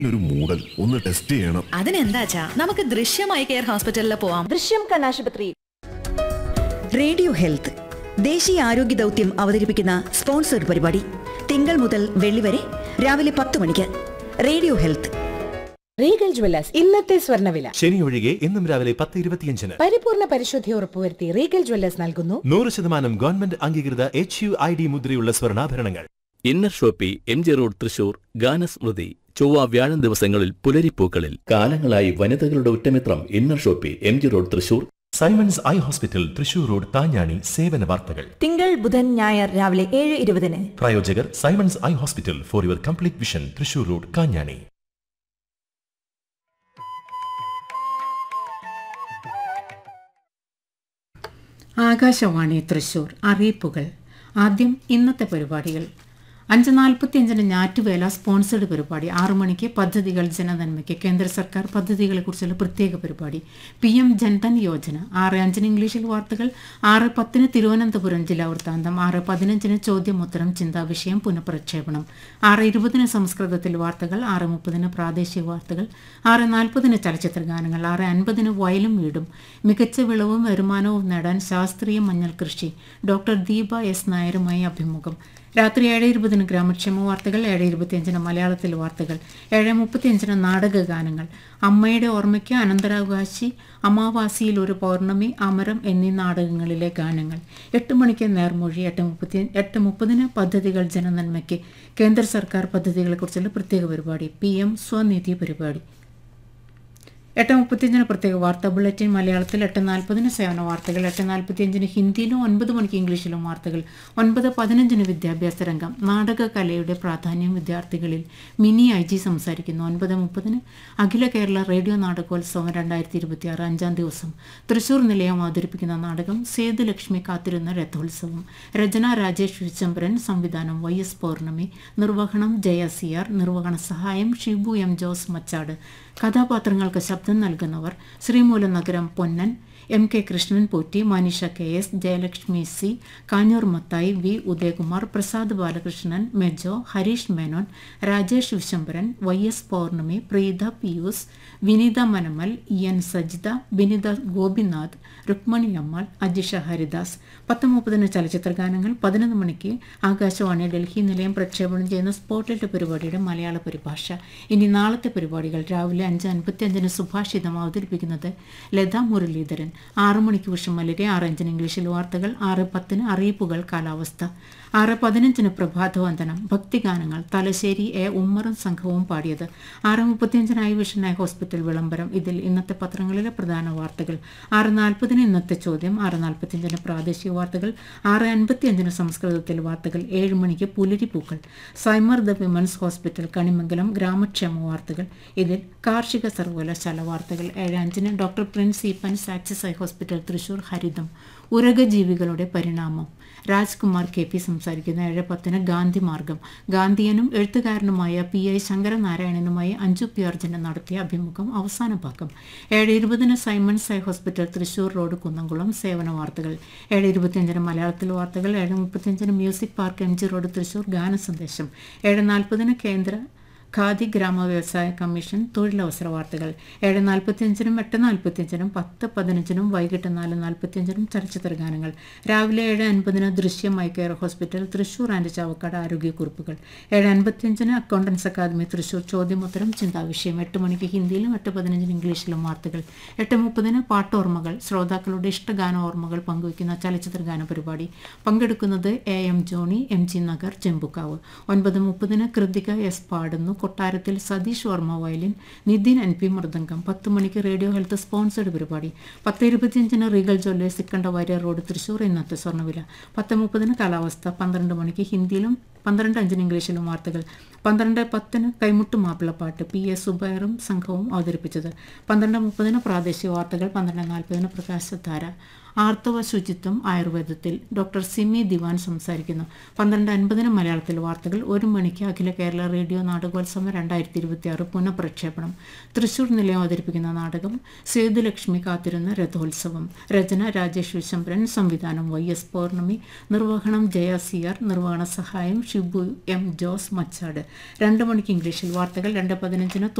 ഒരു മൂടൽ ഒന്ന് ടെസ്റ്റ് ചെയ്യണം അതിനെന്താച്ചാ നമുക്ക് ദൃശ്യമായി കെയർ ഹോസ്പിറ്റലിൽ പോവാം ദൃശ്യം കണ്ണാശുപത്രി റേഡിയോ ഹെൽത്ത് ദേശീയ ആരോഗ്യ ദൗത്യം അവതരിപ്പിക്കുന്ന സ്പോൺസർഡ് പരിപാടി തിങ്കൾ മുതൽ വെള്ളി വരെ രാവിലെ പത്ത് മണിക്ക് റേഡിയോ ഹെൽത്ത് റീഗൽ ജ്വല്ലേഴ്സ് ഇന്നത്തെ സ്വർണ്ണവില ശനി ഒഴികെ ഇന്നും രാവിലെ പത്ത് ഇരുപത്തിയഞ്ചിന് പരിപൂർണ പരിശുദ്ധി ഉറപ്പുവരുത്തി റീഗൽ ജ്വല്ലേഴ്സ് നൽകുന്നു നൂറ് ശതമാനം ഗവൺമെന്റ് അംഗീകൃത എച്ച് യു ഐ ഡി മുദ്രയുള്ള സ്വർണ്ണാഭരണങ്ങൾ inner shoppe M G road Thrissur ഗാനസ്മൃതി ചൊവ്വ വ്യാഴം ദിവസങ്ങളിൽ പുലരിപ്പൂക്കളിൽ കാലങ്ങളായി വനിതകളുടെ ഉറ്റമിത്രം inner shoppe M G road Thrissur Simon's eye hospital Thrissur road Thanjani സേവന വാർത്തകൾ തിങ്കൾ ബുധൻ ഞായർ രാവിലെ ഏഴ് ഇരുപതിന് പ്രായോജകർ Simon's eye hospital for your complete vision Thrissur road Kanjani Akashvani Thrissur അറിയിപ്പുകൾ ആദ്യം ഇന്നത്തെ പരിപാടികൾ അഞ്ച് നാൽപ്പത്തിയഞ്ചിന് ഞാറ്റുവേല സ്പോൺസേഡ് പരിപാടി ആറു മണിക്ക് പദ്ധതികൾ ജനനന്മയ്ക്ക് കേന്ദ്ര സർക്കാർ പദ്ധതികളെക്കുറിച്ചുള്ള പ്രത്യേക പരിപാടി പി എം ജൻധൻ യോജന ആറ് അഞ്ചിന് ഇംഗ്ലീഷിൽ വാർത്തകൾ ആറ് പത്തിന് തിരുവനന്തപുരം ജില്ലാ വൃത്താന്തം ആറ് പതിനഞ്ചിന് ചോദ്യമുത്തരം ചിന്താവിഷയം പുനഃപ്രക്ഷേപണം ആറ് ഇരുപതിന് സംസ്കൃതത്തിൽ വാർത്തകൾ ആറ് മുപ്പതിന് പ്രാദേശിക വാർത്തകൾ ആറ് നാൽപ്പതിന് ചലച്ചിത്ര ഗാനങ്ങൾ ആറ് അൻപതിന് വയലും വീടും മികച്ച വിളവും വരുമാനവും നേടാൻ ശാസ്ത്രീയ മഞ്ഞൾ കൃഷി ഡോക്ടർ ദീപ എസ് നായരുമായി അഭിമുഖം രാത്രി ഏഴ് ഇരുപതിന് ഗ്രാമക്ഷേമ വാർത്തകൾ ഏഴ് ഇരുപത്തിയഞ്ചിന് മലയാളത്തിൽ വാർത്തകൾ ഏഴ് മുപ്പത്തിയഞ്ചിന് നാടക ഗാനങ്ങൾ അമ്മയുടെ ഓർമ്മയ്ക്ക് അനന്തരാവകാശി അമാവാസിയിൽ ഒരു പൗർണമി അമരം എന്നീ നാടകങ്ങളിലെ ഗാനങ്ങൾ എട്ട് മണിക്ക് നേർമൊഴി എട്ട് മുപ്പത്തി എട്ട് മുപ്പതിന് പദ്ധതികൾ ജനനന്മയ്ക്ക് കേന്ദ്ര സർക്കാർ പദ്ധതികളെക്കുറിച്ചുള്ള പ്രത്യേക പരിപാടി പി എം സ്വനിധി പരിപാടി എട്ട് മുപ്പത്തിയഞ്ചിന് പ്രത്യേക വാർത്താ ബുള്ളറ്റിൻ മലയാളത്തിൽ എട്ട് നാൽപ്പതിന് സേവന വാർത്തകൾ എട്ട് നാൽപ്പത്തിയഞ്ചിന് ഹിന്ദിയിലും ഒൻപത് മണിക്ക് ഇംഗ്ലീഷിലും വാർത്തകൾ ഒൻപത് പതിനഞ്ചിന് വിദ്യാഭ്യാസ രംഗം നാടക കലയുടെ പ്രാധാന്യം വിദ്യാർത്ഥികളിൽ മിനി ഐ ജി സംസാരിക്കുന്നു ഒൻപത് മുപ്പതിന് അഖില കേരള റേഡിയോ നാടകോത്സവം രണ്ടായിരത്തി ഇരുപത്തിയാറ് അഞ്ചാം ദിവസം തൃശൂർ നിലയം അവതരിപ്പിക്കുന്ന നാടകം സേതുലക്ഷ്മി കാത്തിരുന്ന രഥോത്സവം രചന രാജേഷ് വിച്ചംബരൻ സംവിധാനം വൈ എസ് പൗർണമി നിർവഹണം ജയ സി ആർ നിർവഹണ സഹായം ഷിബു എം ജോസ് മച്ചാട് കഥാപാത്രങ്ങൾക്ക് ശബ്ദം നൽകുന്നവർ Sreemoolam Nagaram Ponnan M K Krishnan Potti Manisha K S Jayalakshmi C Kanjoor Mathai V Udayakumar Prasad Balakrishnan Mejo Hareesh Menon Rajesh Vishambharan Y S Pournami Preetha Pius Vineetha Manamal E N Sajitha Vinitha Gopinath Rukmini Ammal Ajisha Haridas പത്ത് മുപ്പതിന് ചലച്ചിത്ര ഗാനങ്ങൾ പതിനൊന്ന് മണിക്ക് ആകാശവാണി ഡൽഹി നിലയം പ്രക്ഷേപണം ചെയ്യുന്ന സ്പോട്ട്ലൈറ്റ് പരിപാടിയുടെ മലയാള പരിഭാഷ ഇനി നാളത്തെ പരിപാടികൾ രാവിലെ അഞ്ച് അൻപത്തി അഞ്ചിന് സുഭാഷിതം അവതരിപ്പിക്കുന്നത് ലതാ മുരളീധരൻ ആറ് മണിക്ക് വിഷമലരെ ആറ് അഞ്ചിന് ഇംഗ്ലീഷിൽ വാർത്തകൾ ആറ് പത്തിന് അറിയിപ്പുകൾ കാലാവസ്ഥ ആറ് പതിനഞ്ചിന് പ്രഭാതവന്ദനം ഭക്തിഗാനങ്ങൾ തലശ്ശേരി എ ഉമ്മറും സംഘവും പാടിയത് ആറ് മുപ്പത്തിയഞ്ചിനായി വിഷൻ ഐ ഹോസ്പിറ്റൽ വിളംബരം ഇതിൽ ഇന്നത്തെ പത്രങ്ങളിലെ പ്രധാന വാർത്തകൾ ആറ് നാൽപ്പതിന് ഇന്നത്തെ ചോദ്യം ആറ് നാൽപ്പത്തിയഞ്ചിന് പ്രാദേശിക വാർത്തകൾ ആറ് അൻപത്തിയഞ്ചിന് സംസ്കൃതത്തിൽ വാർത്തകൾ ഏഴ് മണിക്ക് പുലരിപ്പൂക്കൾ Saimar the women's hospital Kanimangalam ഗ്രാമക്ഷേമ വാർത്തകൾ ഇതിൽ കാർഷിക സർവകലാശാല വാർത്തകൾ ഏഴ് അഞ്ചിന് doctor prince Eappen's axis eye hospital Thrissur ഹരിതം ഉരകജീവികളുടെ പരിണാമം രാജ്കുമാർ കെ പി സംസാരിക്കുന്ന ഏഴ് പത്തിന് ഗാന്ധി മാർഗം ഗാന്ധിയനും എഴുത്തുകാരനുമായ പി ഐ ശങ്കരനാരായണനുമായി അഞ്ജു പി അർജുന നടത്തിയ അഭിമുഖം അവസാന ഭാഗം ഏഴ് ഇരുപതിന് Simon's eye hospital Thrissur road Kunnamkulam സേവന വാർത്തകൾ ഏഴ് ഇരുപത്തിയഞ്ചിന് മലയാളത്തിൽ വാർത്തകൾ ഏഴ് മുപ്പത്തിയഞ്ചിന് music park M G road Thrissur ഗാന സന്ദേശം ഏഴ് നാൽപ്പതിന് കേന്ദ്ര ഖാദി ഗ്രാമ വ്യവസായ കമ്മീഷൻ തൊഴിലവസര വാർത്തകൾ ഏഴ് നാൽപ്പത്തിയഞ്ചിനും എട്ട് നാൽപ്പത്തിയഞ്ചിനും പത്ത് പതിനഞ്ചിനും വൈകിട്ട് നാല് നാൽപ്പത്തിയഞ്ചിനും ചലച്ചിത്ര ഗാനങ്ങൾ രാവിലെ ഏഴ് അൻപതിന് Drishyam eye care hospital Thrissur and Chavakkad ആരോഗ്യക്കുറിപ്പുകൾ ഏഴ് അൻപത്തിയഞ്ചിന് അക്കൗണ്ടൻസ് അക്കാദമി തൃശൂർ ചോദ്യമുത്തരം ചിന്താവിഷയം എട്ട് മണിക്ക് ഹിന്ദിയിലും എട്ട് പതിനഞ്ചിന് ഇംഗ്ലീഷിലും വാർത്തകൾ എട്ട് മുപ്പതിന് പാട്ടോർമ്മകൾ ശ്രോതാക്കളുടെ ഇഷ്ടഗാന ഓർമ്മകൾ പങ്കുവയ്ക്കുന്ന ചലച്ചിത്ര ഗാന പരിപാടി പങ്കെടുക്കുന്നത് A M Johny M G Nagar Chembukkavu ഒൻപത് മുപ്പതിന് കൃതിക എസ് പാടുന്നു കൊട്ടാരത്തിൽ Satheesh Varma violin Nithin N P mridangam പത്ത് മണിക്ക് റേഡിയോ ഹെൽത്ത് സ്പോൺസേഡ് പരിപാടി പത്ത് ഇരുപത്തിയഞ്ചിന് Regal jewellers Sikkanda Variyar road Thrissur ഇന്നത്തെ സ്വർണ്ണവില പത്ത് മുപ്പതിന് കാലാവസ്ഥ പന്ത്രണ്ട് മണിക്ക് ഹിന്ദിയിലും പന്ത്രണ്ട് അഞ്ചിന് ഇംഗ്ലീഷിലും വാർത്തകൾ പന്ത്രണ്ട് പത്തിന് കൈമുട്ട് മാപ്പിളപ്പാട്ട് പി എസ് സുബൈറും സംഘവും അവതരിപ്പിച്ചത് പന്ത്രണ്ട് മുപ്പതിന് പ്രാദേശിക വാർത്തകൾ പന്ത്രണ്ട് നാൽപ്പതിന് പ്രകാശധാര ആർത്തവ ശുചിത്വം ആയുർവേദത്തിൽ ഡോക്ടർ സിമി ദിവാൻ സംസാരിക്കുന്നു പന്ത്രണ്ട് അൻപതിന് മലയാളത്തിൽ വാർത്തകൾ ഒരു മണിക്ക് അഖില കേരള റേഡിയോ നാടകോത്സവം രണ്ടായിരത്തി ഇരുപത്തി ആറ് പുനഃപ്രക്ഷേപണം തൃശൂർ നിലയം അവതരിപ്പിക്കുന്ന നാടകം സേതുലക്ഷ്മി കാത്തിരുന്ന രഥോത്സവം രചന രാജേഷ് വിശംബരൻ സംവിധാനം വൈ എസ് പൗർണമി നിർവഹണം ജയ സി ആർ നിർവഹണ സഹായം ഷിബു എം ജോസ് മച്ചാട് രണ്ട് മണിക്ക് ഇംഗ്ലീഷിൽ വാർത്തകൾ രണ്ട് പതിനഞ്ചിന്